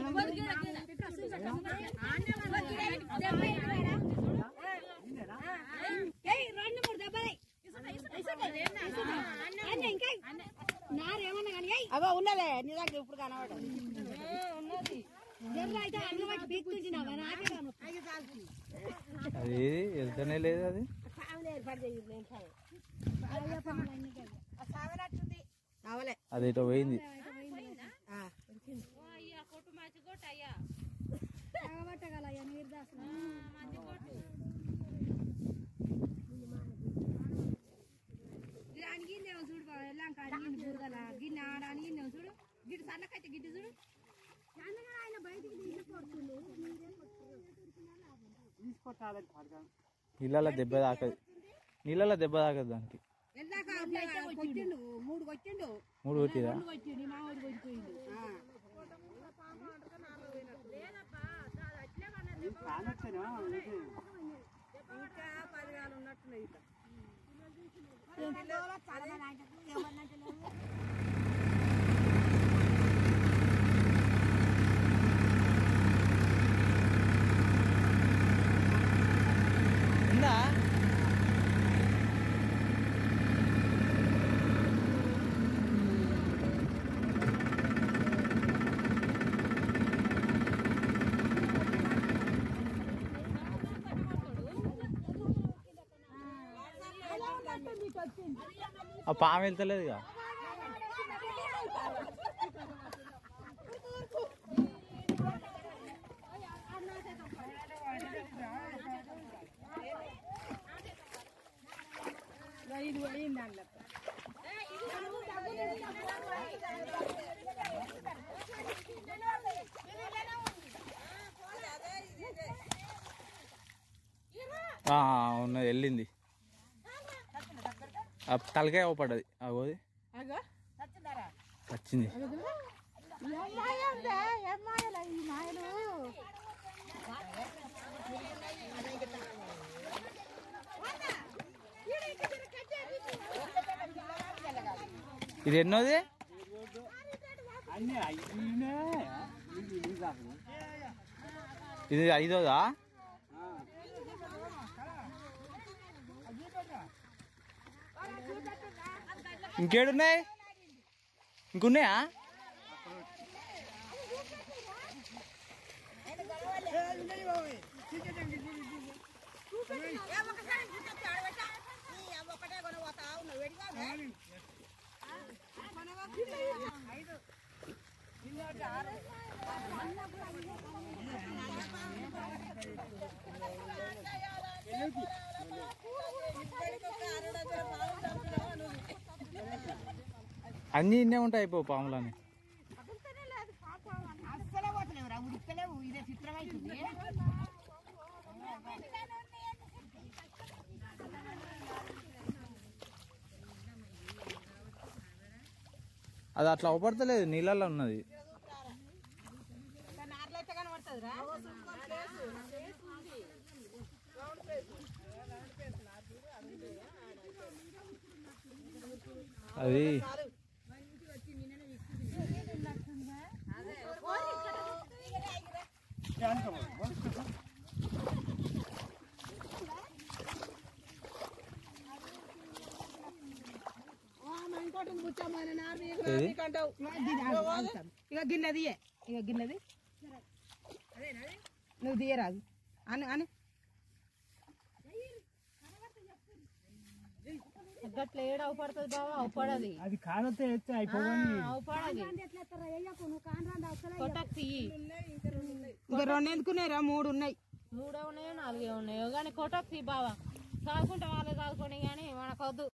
రెండు మూడు దెబ్బలు ఇంకా నారేమన్నా కానీ అగో ఉన్నదే నీ దగ్గర ఇప్పుడు కనబడదు దెబ్బ అయితే అన్న బట్టి పీక్కుంటున్నావా నాకే కాను అది వెళ్తూనే లేదు అది అవలే అది ఇటు పోయింది తాగబట్టగల నీరు దాసిన దానికి ఇన్నేమో చూడు బావ, ఎల్లాక అడిగింది బురదల గిన్నె ఆడ అడిగిందేమో చూడు గిట్టు సన్నకైతే గిట్టు చూడు ఆయన బయటికి తీసుకొడుతుంది నీళ్ళలో దెబ్బ తాకదు నీళ్ళలో దెబ్బ తాకదు దానికి వెళ్ళాక కొట్టిండు మూడు కొట్టిండు మూడు కొట్టిరా కొట్టిండు మా ఊరు కొట్టిపోయిండు ఇంకా పదివేలు ఉన్నట్టున్నాయి ఇక ఉందా ఆ పాము వెళ్తలేదుగా ఇది పోయింది అందులో ఆ, ఉన్నది వెళ్ళింది ఆ తలకాయ పడ్డది అగోది అగో వచ్చింది ఈ మాయలు ఇది ఎన్నోది ఇది ఐదోదా ఇంకేడున్నాయి ఇంకున్నాయా ఒకటే కొనబోతా ఉన్నావు వెడిగా అన్నీ ఇన్నే ఉంటాయి అయిపో పాములని అస్సలే పోతలేవు రా ఉడిక్కలేవు ఇదే చిత్రమైతుంది అది అట్లా అవపడతలేదు నీళ్ళల్లో ఉన్నది నాట్లయితే కనబడుతుంది రా అది ఇంకోటి ముచ్చమ్మని నారు ఏది? అంటావు ఇక గిన్నెది ఇక గిన్నెది నువ్వు తీయరాదు అని అని గట్ల ఏడ అవపడుతుంది బావ అవపడది అది కాలతో ఎత్తే అయిపోవని అవపడది ఎట్లా ఎత్తారా వేయకు నువ్వు కానరాంది అసలు కొట్టకు తీయి ఇక రెండు ఎందుకున్నాయిరా మూడు ఉన్నాయి మూడే ఉన్నాయో నాలుగే ఉన్నాయో కానీ కొట్టకు తీ బావ చదువుకుంటే వాళ్ళే చదువుకొని కానీ మనకొద్దు